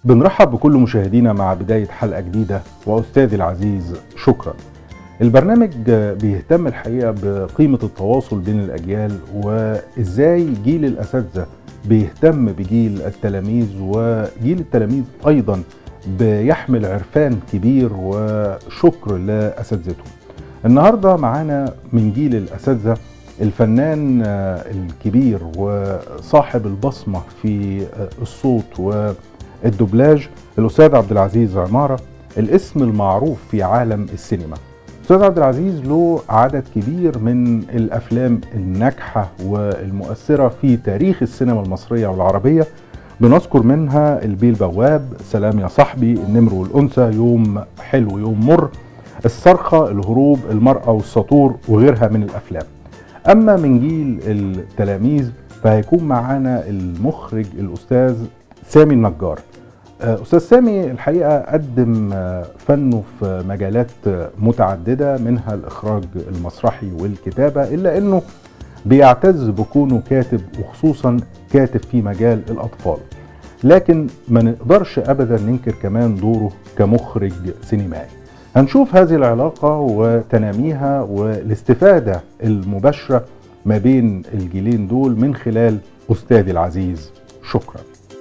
بنرحب بكل مشاهدينا مع بداية حلقة جديدة وأستاذي العزيز شكرا البرنامج بيهتم الحقيقة بقيمة التواصل بين الأجيال وإزاي جيل الأساتذة بيهتم بجيل التلاميذ وجيل التلاميذ أيضا بيحمل عرفان كبير وشكر لأساتذتهم النهاردة معانا من جيل الأساتذة الفنان الكبير وصاحب البصمة في الصوت والدبلاج الأستاذ عبد العزيز عمارة الاسم المعروف في عالم السينما أستاذ عبد العزيز له عدد كبير من الأفلام الناجحة والمؤثرة في تاريخ السينما المصرية والعربية بنذكر منها البيه البواب سلام يا صاحبي النمر والأنثى يوم حلو يوم مر الصرخة الهروب المرأة والسطور وغيرها من الأفلام أما من جيل التلاميذ فهيكون معانا المخرج الأستاذ سامي النجار أستاذ سامي الحقيقة قدم فنه في مجالات متعددة منها الإخراج المسرحي والكتابة إلا أنه بيعتز بكونه كاتب وخصوصا كاتب في مجال الأطفال لكن ما نقدرش أبدا ننكر كمان دوره كمخرج سينمائي هنشوف هذه العلاقة وتناميها والاستفادة المباشرة ما بين الجيلين دول من خلال أستاذي العزيز شكرا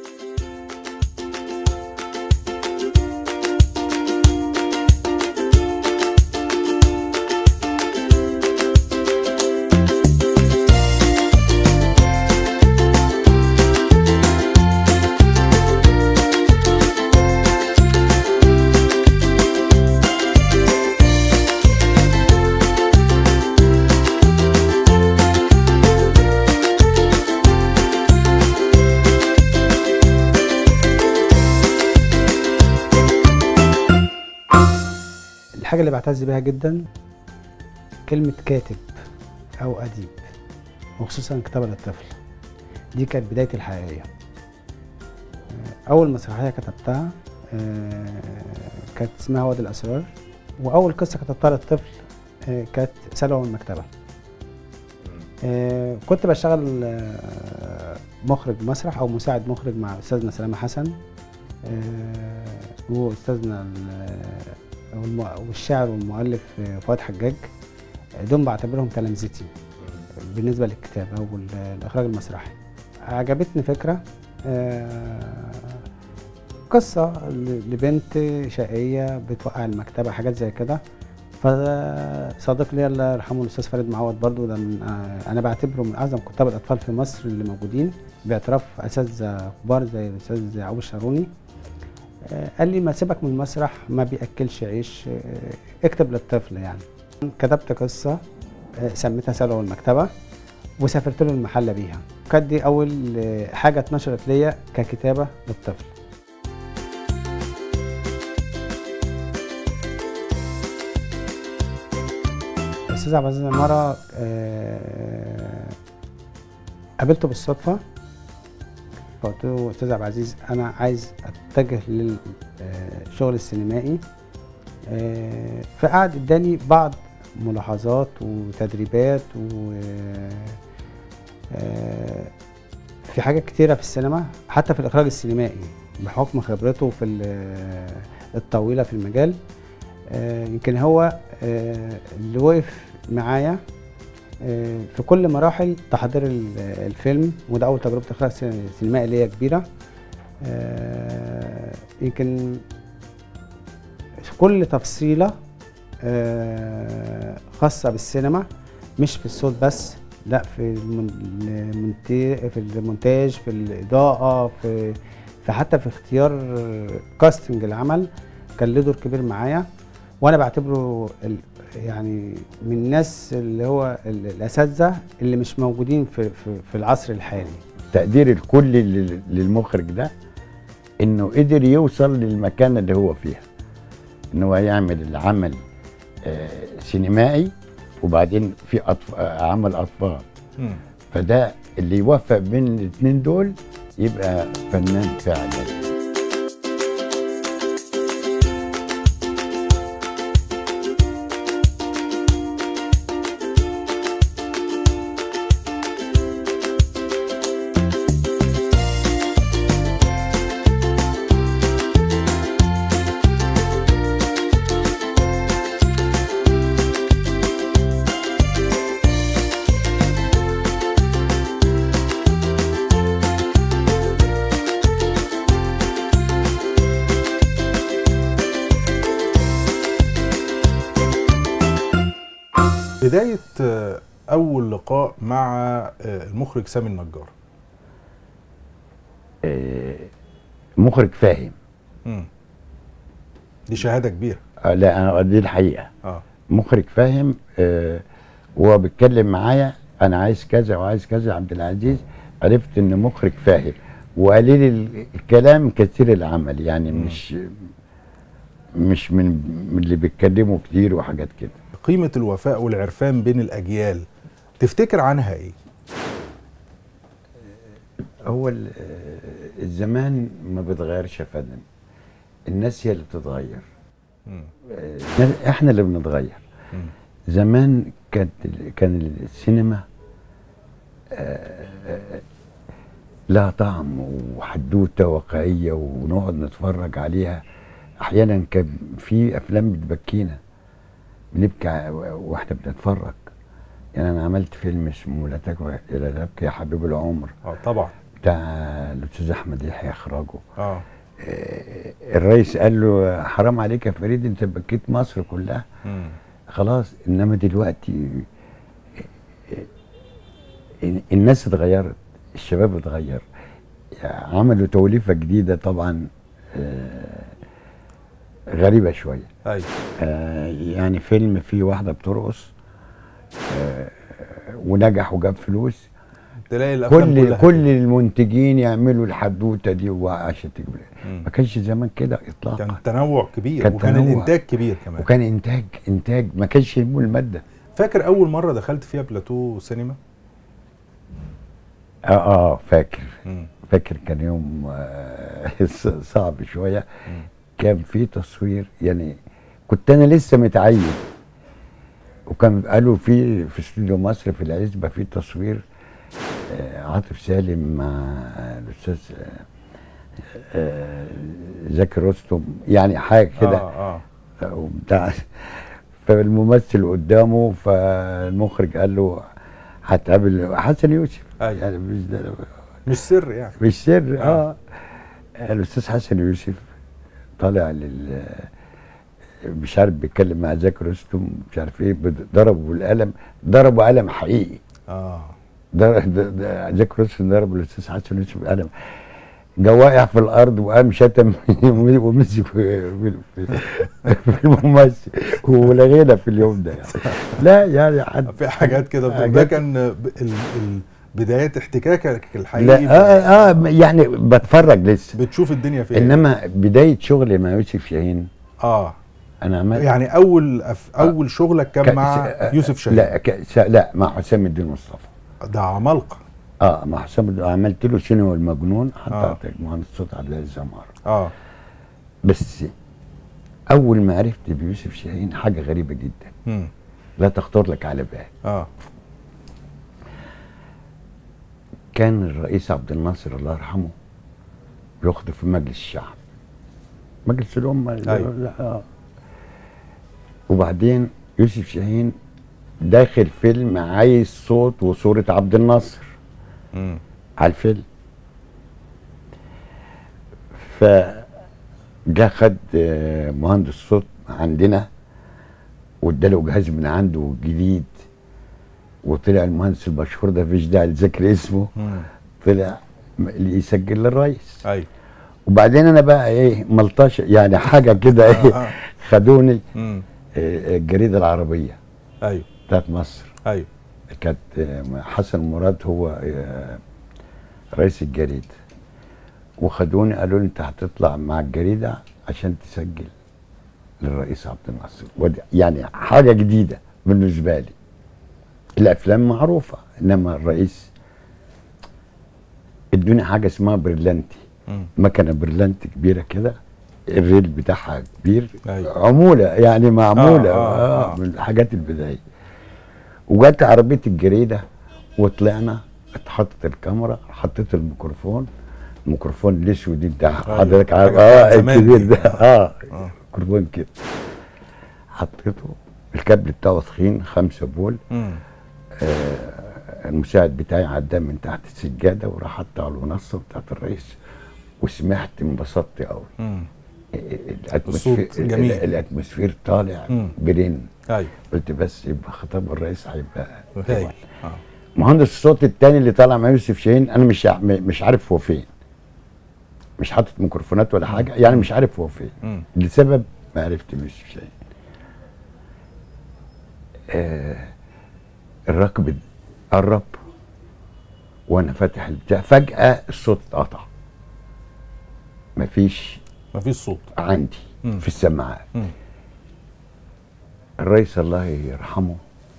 الحاجة اللي بعتز بيها جدا كلمة كاتب أو أديب وخصوصا كتابة للطفل دي كانت بدايتي الحقيقية أول مسرحية كتبتها كانت اسمها وادي الأسرار وأول قصة كتبتها للطفل كانت سلوى من المكتبة كنت بشتغل مخرج مسرح أو مساعد مخرج مع أستاذنا سلامة حسن وأستاذنا والشاعر والمؤلف فؤاد حجاج دول بعتبرهم تلامذتي بالنسبه للكتابه والاخراج المسرحي عجبتني فكره قصه لبنت شقيه بتوقع المكتبه حاجات زي كده فصديق لي الله يرحمه الاستاذ فريد معوض برضو ده من انا بعتبره من اعظم كتاب الاطفال في مصر اللي موجودين باعتراف اساتذه كبار زي الاستاذ يعقوب الشاروني قال لي ما سيبك من المسرح ما بياكلش عيش اكتب للطفل يعني كتبت قصه سميتها سلوى المكتبه وسافرت له المحله بيها كانت دي اول حاجه اتنشرت ليا ككتابه للطفل الاستاذ عبد العزيز عماره قابلته بالصدفه فقلت له استاذ عبد العزيز انا عايز اتجه للشغل السينمائي فقعد اداني بعض ملاحظات وتدريبات و في حاجات كتيرة في السينما حتى في الإخراج السينمائي بحكم خبرته في الطويلة في المجال يمكن هو اللي وقف معايا في كل مراحل تحضير الفيلم وده اول تجربه اخراج سينمائي ليا كبيره يمكن في كل تفصيله خاصه بالسينما مش في الصوت بس لا في في المونتاج في الاضاءه في في حتى في اختيار كاستنج العمل كان له دور كبير معايا وانا بعتبره يعني من الناس اللي هو الاساتذه اللي مش موجودين في, في في العصر الحالي تقدير الكل للمخرج ده انه قدر يوصل للمكانه اللي هو فيها ان هو يعمل العمل آه سينمائي وبعدين في أطف... آه عمل اطفال فده اللي يوفق بين الاثنين دول يبقى فنان فعلا بدايه آه، اول لقاء مع آه، المخرج سامي النجار آه، مخرج فاهم مم. دي شهاده كبيره آه، لا أنا دي الحقيقه اه مخرج فاهم آه، وهو بيتكلم معايا انا عايز كذا وعايز كذا يا عبد العزيز عرفت ان مخرج فاهم وقليل ال- الكلام كثير العمل يعني مم. مش مش من من اللي بيتكلموا كتير وحاجات كده قيمه الوفاء والعرفان بين الاجيال تفتكر عنها ايه هو ال- آه، الزمان ما بيتغيرش يا فندم الناس هي اللي بتتغير مم. آه، الناس- احنا اللي بنتغير مم. زمان كانت كان السينما آه، لها طعم وحدوته واقعيه ونقعد نتفرج عليها احيانا كان في افلام بتبكينا بنبكي ع- واحنا بنتفرج يعني انا عملت فيلم اسمه لا تكوى لا تبكي يا حبيب العمر اه طبعا بتاع الاستاذ احمد يحيى اخراجه اه آه، الرئيس قال له حرام عليك يا فريد انت بكيت مصر كلها مم. خلاص انما دلوقتي الناس اتغيرت الشباب اتغير عملوا توليفه جديده طبعا آه، غريبه شويه ايوه آه، يعني فيلم فيه واحده بترقص آه، ونجح وجاب فلوس تلاقي الافلام كل كلها كل المنتجين يعملوا الحدوته دي وعشان تجيب مم. ما كانش زمان كده اطلاقا كان تنوع كبير كان وكان تنوع. الانتاج كبير كمان وكان انتاج انتاج ما كانش يهمه الماده فاكر اول مره دخلت فيها بلاتو سينما اه اه فاكر مم. فاكر كان يوم آه، صعب شويه مم. كان في تصوير يعني كنت انا لسه متعين وكان قالوا في في استوديو مصر في العزبه في تصوير آه، عاطف سالم مع الاستاذ آه، آه، زكي رستم يعني حاجه كده اه اه وبتاع فالممثل قدامه فالمخرج قال له هتقابل حسن يوسف أيوة. يعني مش ده مش سر يعني مش سر آه. اه الاستاذ حسن يوسف طالع لل مش عارف بيتكلم مع زكي رستم مش عارف ايه بد- ضربه بالقلم ضربه قلم حقيقي اه ضر- د- د- زكي رستم ضرب الاستاذ حسن يوسف بالقلم جه واقع في الارض وقام شتم ومسك في, في, في الممثل ولغينا في اليوم ده يعني. لا يعني حد في حاجات كده بتبقى- ده حاجات- كان ب- ال- ال- بدايات احتكاكك الحقيقي لا ب- اه اه يعني بتفرج لسه بتشوف الدنيا فيها انما بدايه شغلي مع يوسف شاهين اه انا عملت يعني اول أف... اول شغلك كان ك- مع س- يوسف شاهين لا ك... س... لا مع حسام الدين مصطفى ده عمالقه اه مع حسام الدين عملت له سينما المجنون حتى آه. آه. مهندس صوت عبد العزيز عمار اه بس اول ما عرفت بيوسف شاهين حاجه غريبه جدا مم. لا تخطر لك على بال اه كان الرئيس عبد الناصر الله يرحمه يخطب في مجلس الشعب مجلس الأمة أيوة. لا، آه. وبعدين يوسف شاهين داخل فيلم عايز صوت وصورة عبد الناصر مم. على الفيلم فجا خد آه، مهندس صوت عندنا واداله جهاز من عنده جديد وطلع المهندس المشهور ده مفيش داعي لذكر اسمه مم. طلع م- اللي يسجل للرئيس ايوه وبعدين انا بقى ايه ملطشه يعني حاجه كده آه، ايه آه. خدوني مم. آه، الجريده العربيه ايوه بتاعت مصر ايوه كانت آه، حسن مراد هو آه، رئيس الجريده وخدوني قالوا لي انت هتطلع مع الجريده عشان تسجل للرئيس عبد الناصر ودي- يعني حاجه جديده بالنسبه لي الافلام معروفه انما الرئيس ادوني حاجه اسمها برلانتي مم. مكنه برلانتي كبيره كده الريل بتاعها كبير أيوة. عموله يعني معموله آه، آه آه، آه آه. من الحاجات البدائيه وجت عربيه الجريده وطلعنا اتحطت الكاميرا حطيت الميكروفون الميكروفون الاسود انت حضرتك عارف حاجة اه بتاعت زمان الكبير دي. ده اه آه. ميكروفون كده حطيته الكابل بتاعه تخين خمسة بول مم. آه المساعد بتاعي عداه من تحت السجاده وراح حطه على المنصه بتاعت الرئيس وسمعت انبسطت قوي مم. الاتموسفير الصوت جميل. الاتموسفير طالع مم. برن ايوه قلت بس يبقى خطاب الرئيس هيبقى هايل اه مهندس الصوت التاني اللي طالع مع يوسف شاهين انا مش ع- مش عارف هو فين مش حاطط ميكروفونات ولا حاجه يعني مش عارف هو فين مم. لسبب ما عرفت يوسف شاهين آه الركب قرب وانا فاتح البتاع فجاه الصوت اتقطع مفيش مفيش صوت عندي مم. في السماعات مم. الرئيس الله يرحمه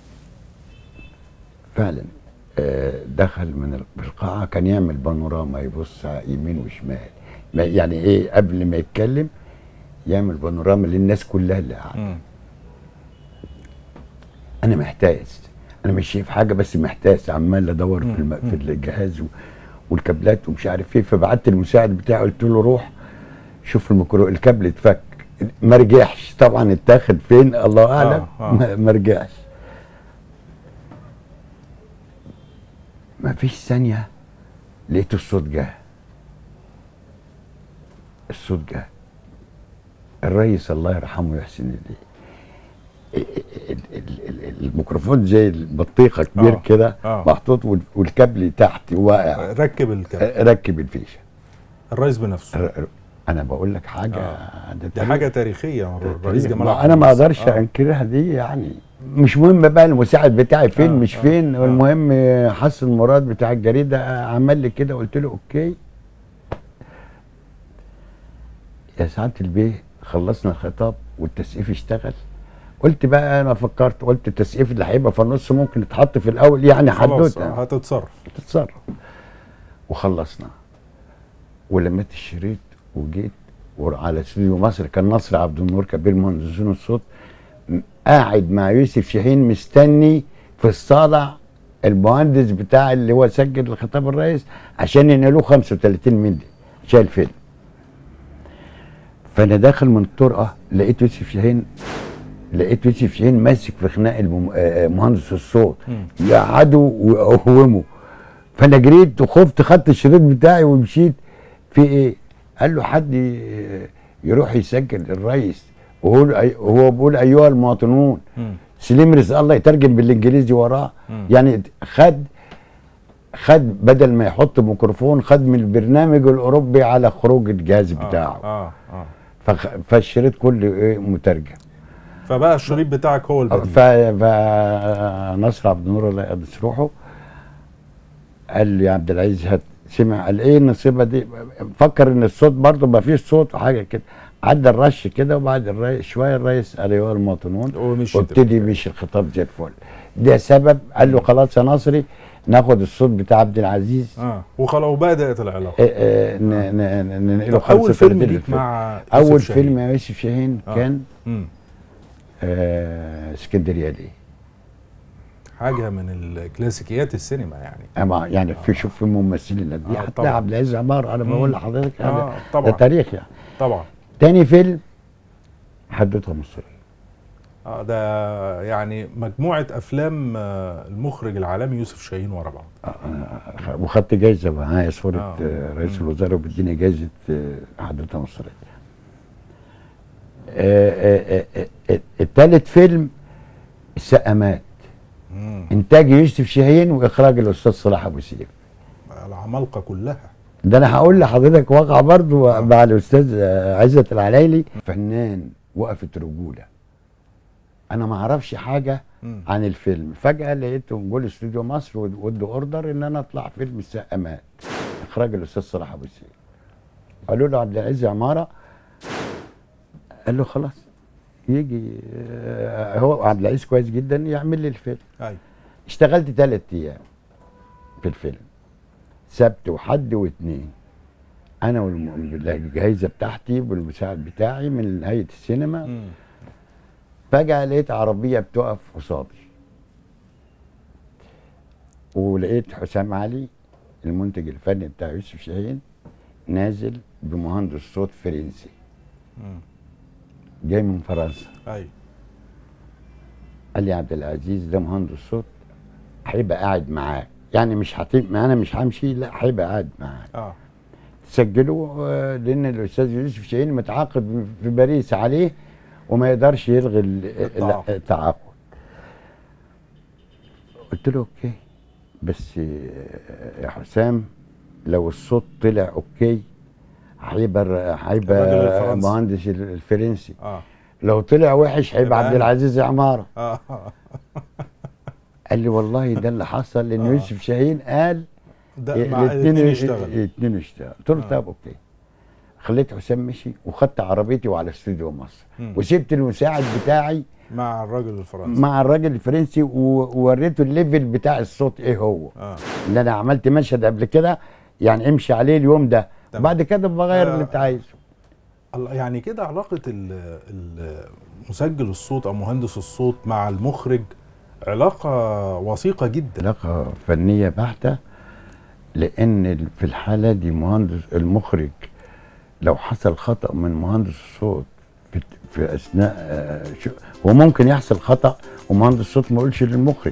فعلا آه، دخل من ال- القاعة كان يعمل بانوراما يبص يمين وشمال ما- يعني ايه قبل ما يتكلم يعمل بانوراما للناس كلها اللي قاعدة مم. انا محتاس انا مش شايف حاجة بس محتاس عمال ادور في, الم... مم. في الجهاز و... والكابلات ومش عارف ايه فبعت المساعد بتاعي قلت له روح شوف الميكرو الكابل اتفك ما رجعش طبعا اتاخد فين الله اعلم آه، آه. ما- ما رجعش ما فيش ثانيه لقيت الصوت جه الصوت جه الريس الله يرحمه يحسن اليه ال- ال- ال- الميكروفون زي البطيخه كبير آه، كده آه. محطوط وال- والكابل تحت واقع ركب الكلام ركب الفيشه الرئيس بنفسه ر- ر- انا بقول لك حاجه آه. ده دي تاريخ. حاجه تاريخيه الرئيس تاريخ. جمال ما عبد انا ما الناصر. اقدرش آه. انكرها دي يعني مش مهم بقى المساعد بتاعي فين آه، مش آه، فين آه. المهم حسن مراد بتاع الجريده عمل لي كده قلت له اوكي يا سعاده البيه خلصنا الخطاب والتسقيف اشتغل قلت بقى انا فكرت قلت التسقيف اللي هيبقى في النص ممكن يتحط في الاول يعني خلاص حدوته آه، هتتصرف تتصرف وخلصنا ولميت الشريط وجيت وعلى استوديو مصر كان نصر عبد النور كبير مهندسين الصوت م- قاعد مع يوسف شاهين مستني في الصاله المهندس بتاع اللي هو سجل الخطاب الرئيس عشان ينقلوه 35 مللي عشان الفيلم فانا داخل من الطرقه لقيت يوسف شاهين لقيت يوسف شاهين ماسك في خناق المم- آه، آه، مهندس الصوت مم. يقعده ويقومه فانا جريت وخفت خدت الشريط بتاعي ومشيت في ايه؟ قال له حد ي- يروح يسجل الرئيس وهو هو بيقول ايها المواطنون مم. سليم رزق الله يترجم بالانجليزي وراه مم. يعني خد خد بدل ما يحط ميكروفون خد من البرنامج الاوروبي على خروج الجهاز بتاعه اه اه فخ... فالشريط كله ايه مترجم فبقى الشريط بتاعك هو ف... البديل فنصر عبد النور الله يقدس روحه قال لي يا عبد العزيز هات سمع قال ايه النصيبه دي فكر ان الصوت برضه ما فيش صوت وحاجه كده عدى الرش كده وبعد الرئيس شويه الرئيس قال ايها المواطنون ومشي وابتدي مشي الخطاب زي الفل ده سبب قال له خلاص يا نصري ناخد الصوت بتاع عبد العزيز اه وخلاص وبدات العلاقه آه، آه، ن- ن- ن- ننقله طب اول 35 فيلم ليك الفيلم. مع اول يوسف شاهين. فيلم يا يوسف شاهين آه. كان مم. آه، اسكندريه ليه حاجه من الكلاسيكيات السينما يعني أما يعني في شوف في ممثلين قد ايه آه، هتلاقي طبعاً. عبد العزيز عمار انا مم. بقول لحضرتك هذا اه ده طبعا تاريخ يعني طبعا تاني فيلم حدوته مصريه اه ده يعني مجموعه افلام آه، المخرج العالمي يوسف شاهين ورا بعض آه، وخدت جايزه معايا صوره آه. آه. رئيس مم. الوزراء وبيديني جايزه آه، حدوته مصريه آه، آه، آه، آه، التالت فيلم السقامات مم. انتاج يوسف شاهين واخراج الاستاذ صلاح ابو سيف العمالقه كلها ده انا هقول لحضرتك واقع برضو مع الاستاذ آه، عزت العلايلي فنان وقفت رجوله انا ما اعرفش حاجه مم. عن الفيلم فجاه لقيتهم جول استوديو مصر ود- وادوا اوردر ان انا اطلع فيلم السقامات اخراج الاستاذ صلاح ابو سيف قالوا له عبد العزيز عماره قال له خلاص يجي آه، هو عبد العزيز كويس جدا يعمل لي الفيلم ايوه اشتغلت ثلاث ايام في الفيلم سبت وحد واثنين انا والجهايزه بتاعتي والمساعد بتاعي من هيئه السينما مم. فجاه لقيت عربيه بتقف قصادي ولقيت حسام علي المنتج الفني بتاع يوسف شاهين نازل بمهندس صوت فرنسي مم. جاي من فرنسا ايوه قال لي يا عبد العزيز ده مهندس صوت هيبقى قاعد معاك يعني مش هتم انا مش همشي لا هيبقى قاعد معاك اه تسجله آه، لان الاستاذ يوسف شاهين متعاقد في باريس عليه وما يقدرش يلغي ال- التعاقد. التعاقد قلت له اوكي بس آه، يا حسام لو الصوت طلع اوكي هيبقى الر- الراجل هيبقى الفرنسي. مهندس ال- الفرنسي اه لو طلع وحش هيبقى يبقى عبد أنا. العزيز عماره اه قال لي والله ده اللي حصل لان آه. يوسف شاهين قال ده مع الاثنين يشتغل الاثنين يشتغل قلت له آه. طب اوكي خليت حسام مشي وخدت عربيتي وعلى استوديو مصر مم. وسبت المساعد بتاعي مع الراجل الفرنسي مع الراجل الفرنسي و- ووريته الليفل بتاع الصوت ايه هو اه اللي انا عملت مشهد قبل كده يعني امشي عليه اليوم ده تمام. بعد كده بغير آه. اللي انت عايزه الله يعني كده علاقة ال- ال- مسجل الصوت أو مهندس الصوت مع المخرج علاقة وثيقة جدا علاقه فنيه بحته لان ال- في الحاله دي مهندس المخرج لو حصل خطا من مهندس الصوت في, في اثناء آه، شو هو ممكن يحصل خطا ومهندس الصوت ما يقولش للمخرج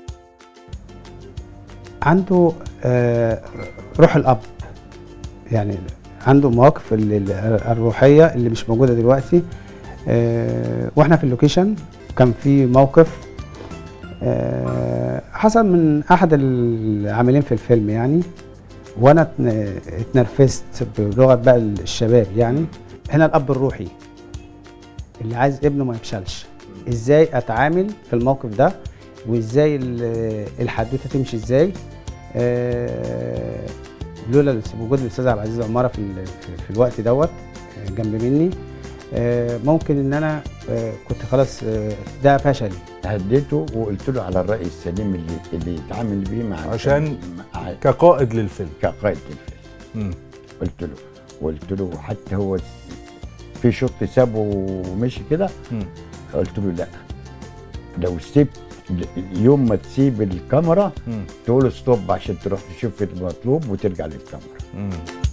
عنده آه، روح الاب يعني عنده مواقف ال- ال- الروحيه اللي مش موجوده دلوقتي آه، واحنا في اللوكيشن كان في موقف آه، حصل من احد العاملين في الفيلم يعني وانا اتن- اتنرفزت بلغه بقى الشباب يعني هنا الاب الروحي اللي عايز ابنه ما يفشلش ازاي اتعامل في الموقف ده وازاي ال- الحدوته تمشي ازاي آه، لولا وجود الاستاذ عبد العزيز عماره في ال- في- في الوقت دوت آه، جنب مني آه، ممكن ان انا آه، كنت خلاص آه، ده فشلي هديته وقلت له على الراي السليم اللي اللي يتعامل بيه مع عشان مع كقائد للفيلم كقائد الفيلم مم. قلت له قلت له حتى هو في شوط سابه ومشي كده مم. قلت له لا لو سبت يوم ما تسيب الكاميرا مم. تقول ستوب عشان تروح تشوف المطلوب وترجع للكاميرا مم.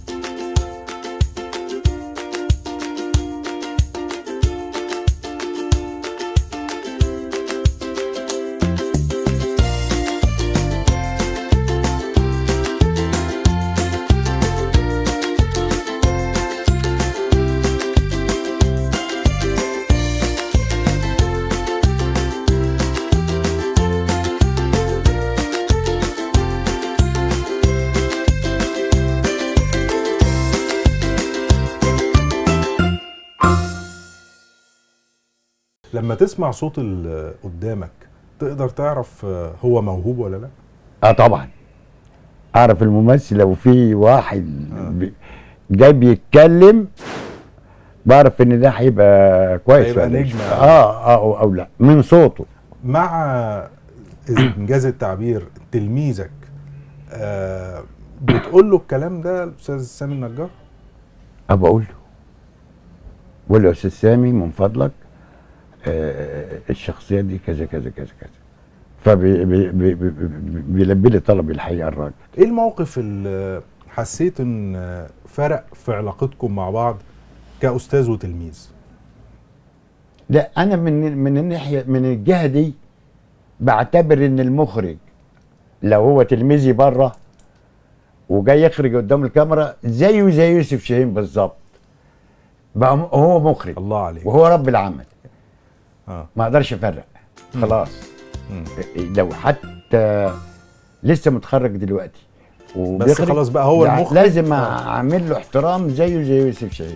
لما تسمع صوت اللي قدامك تقدر تعرف آه، هو موهوب ولا لا اه طبعا اعرف الممثل لو في واحد آه. بي- جاي بيتكلم بعرف ان ده هيبقى كويس هيبقى ولا مش- نجم. اه اه او, أو لا من صوته مع إذا انجاز التعبير تلميذك آه بتقول له الكلام ده الاستاذ سامي النجار اه بقول له بقول له يا استاذ سامي من فضلك آه الشخصيه دي كذا كذا كذا كذا فبيلبي لي طلبي الحقيقه الراجل ايه الموقف اللي حسيت ان فرق في علاقتكم مع بعض كاستاذ وتلميذ لا انا من من الناحيه من الجهه دي بعتبر ان المخرج لو هو تلميذي بره وجاي يخرج قدام الكاميرا زيه زي يوسف شاهين بالظبط بقى م- هو مخرج الله عليك وهو رب العمل اه ما اقدرش افرق مم. خلاص مم. لو حتى لسه متخرج دلوقتي بس وبيخرج، خلاص بقى هو لا- المخرج لازم آه. اعمل له احترام زيه زي يوسف شاهين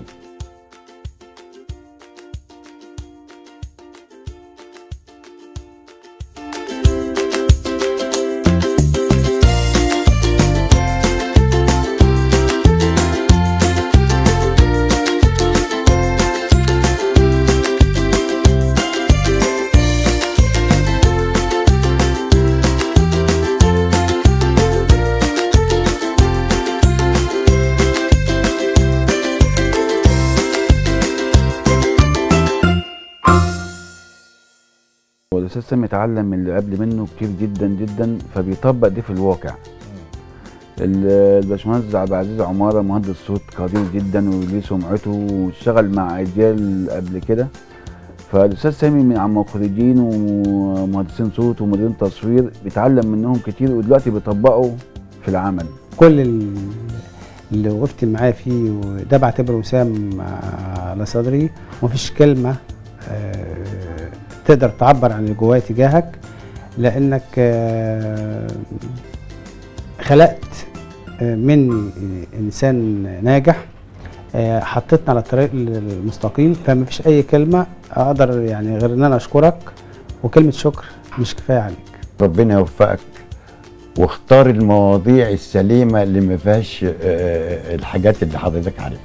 هو الاستاذ سامي اتعلم من اللي قبل منه كتير جدا جدا فبيطبق ده في الواقع ال- الباشمهندس عبد العزيز عماره مهندس صوت قدير جدا وليه سمعته واشتغل مع اجيال قبل كده فالاستاذ سامي من عن مخرجين ومهندسين صوت ومديرين تصوير بيتعلم منهم كتير ودلوقتي بيطبقوا في العمل كل ال- اللي وقفت معاه فيه وده بعتبره وسام على صدري ومفيش كلمه آه، تقدر تعبر عن اللي جوايا تجاهك لانك آه، خلقت آه، مني انسان ناجح آه، حطيتنا على الطريق المستقيم فمفيش اي كلمه اقدر يعني غير ان انا اشكرك وكلمه شكر مش كفايه عليك ربنا يوفقك واختار المواضيع السليمه اللي ما فيهاش آه، الحاجات اللي حضرتك عارفها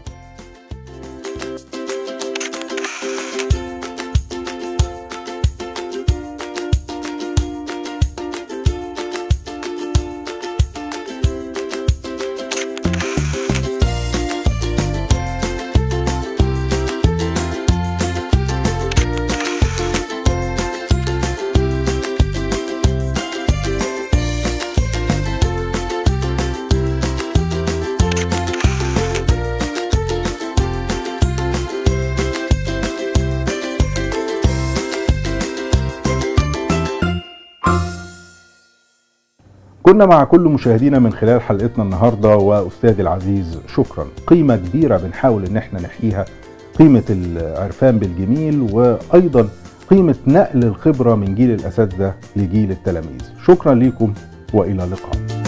كنا مع كل مشاهدينا من خلال حلقتنا النهارده واستاذي العزيز شكرا قيمه كبيره بنحاول ان احنا نحييها قيمه العرفان بالجميل وايضا قيمه نقل الخبره من جيل الاساتذه لجيل التلاميذ شكرا لكم والى اللقاء